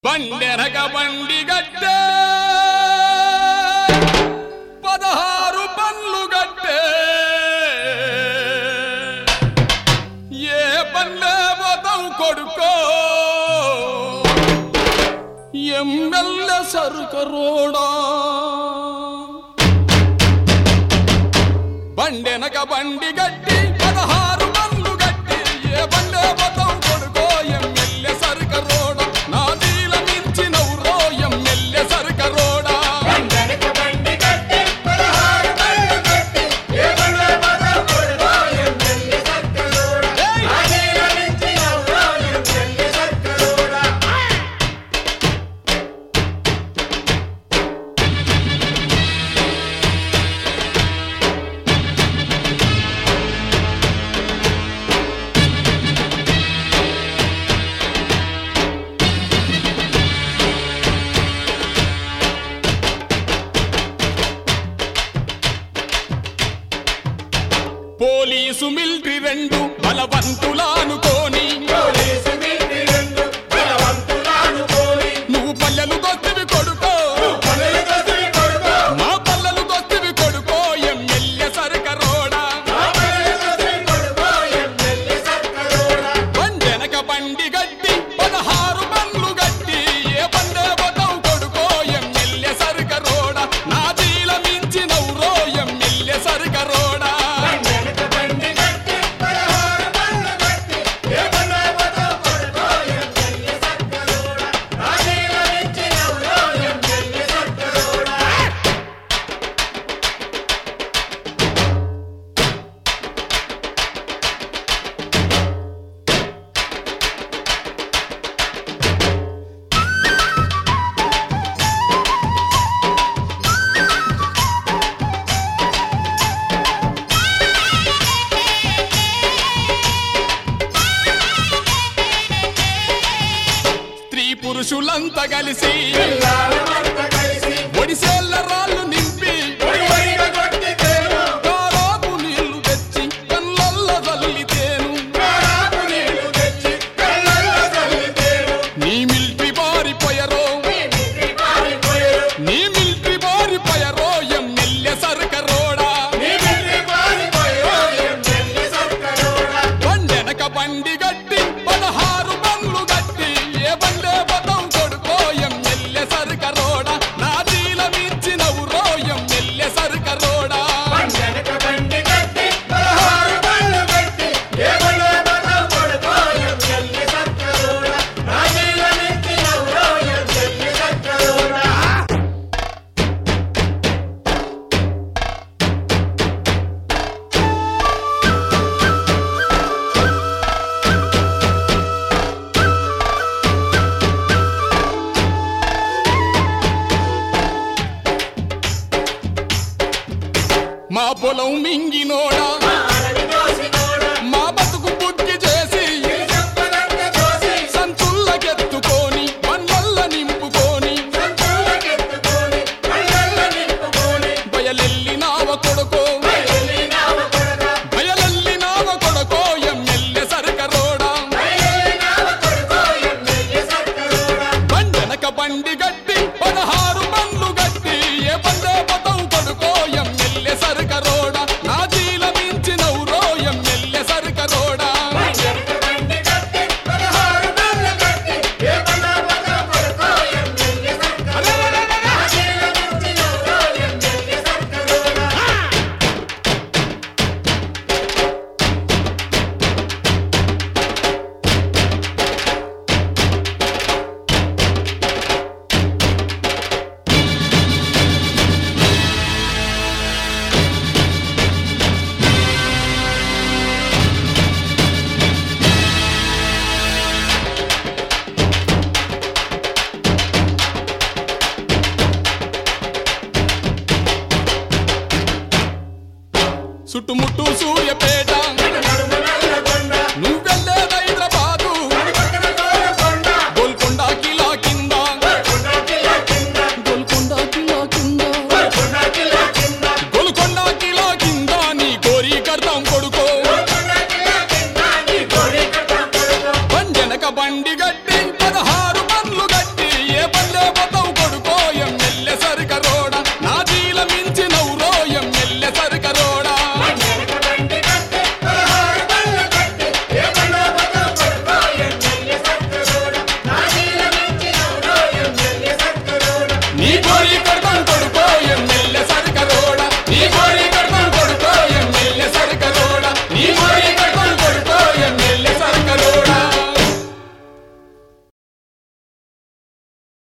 బండెనక బండి గట్టే పదహారు పన్లు గట్టే ఏ పల్లె పోతాం కొడుకో ఎమ్మెల్యే సరుకరోడా బండెనక బండి గట్టి పదహారు పన్లు గట్టి ఏ బండే పోతాం కొడుకో ఎమ్మెల్యే సరుకరోడా నా దీల మించినవురో ఎమ్మెల్యే సరుకరోడా బండెనక బండి కట్టి పదహారు బండ్లు కట్టి ఏ బండ్ల పదం కొడుకో ఎమ్మెల్యే సర్కరోడా ఏయ్! ఆగేల నుంచి నవ్వో ఎమ్మెల్యే సర్కరోడా పోలీసు మిలిటరీ రెండు బలవంతులానుకోని పోలీసు మీటి రెండు బలవంతులానుకోని నువ్వు పల్లెలు దొస్తివి కొడుకో పనులతో శ్రీ కొడుకో మా పల్లెలు దొస్తివి కొడుకో ఎమ్మెల్యే సరుకరోడా ఆ పనులతో శ్రీ కొడుకో ఎమ్మెల్యే సర్కరోడా బండెనక బండి గట్టి పదహారు బండ్లు గట్టి ఏ బండే పోతావు కొడుకో ఎమ్మెల్యే సరుకరోడా నా జీల మించినవురో ఎమ్మెల్యే సరుకరోడా బండెనక బండి కట్టి పదహారు బండ్లు కట్టి ఏ బండ్ల పదం కొడుకో ఎమ్మెల్యే సర్కరోడా ఆగేల నుంచి నవ్వో ఎమ్మెల్యే సర్కరోడా స్త్రీ పురుషులంతా కలిసి పిల్లాలమంతా కలిసి ఒడిసేళ్ల రాళ్ళు నింపి ఒడి ఒడిగా కొట్టితేను కారాపు నీళ్లు తెచ్చి కళ్ళల్ల చల్లితేను కారాపు నీళ్లు తెచ్చి కళ్ళల్లో చల్లితేను నీ మిలిటరీ పారిపోయరో మీ మిత్రి పారిపోయారు నీ మిలిటరీ పారిపోయరో ఎమ్మెల్యే సరుకరోడా మీ మిత్రి పారిపోయారు ఎమ్మెల్యే సర్కరోడా బండెనక బండి గట్టి పదహారు బండ్లు గట్టి ఏ బండే పదం కొడుకో ఎమ్మెల్యే సరుకరోడా నా జీల మించినవురో ఎమ్మెల్యే సరుకరోడా బండెనక బండి కట్టి పదహారు బండ్లు కట్టి ఏ బండ్ల పదం కొడుకో ఎమ్మెల్యే సర్కరోడా రాజీల నుంచి నవ్వో ఎమ్మెల్యే సర్కరోడా మా పొలం మింగినోడా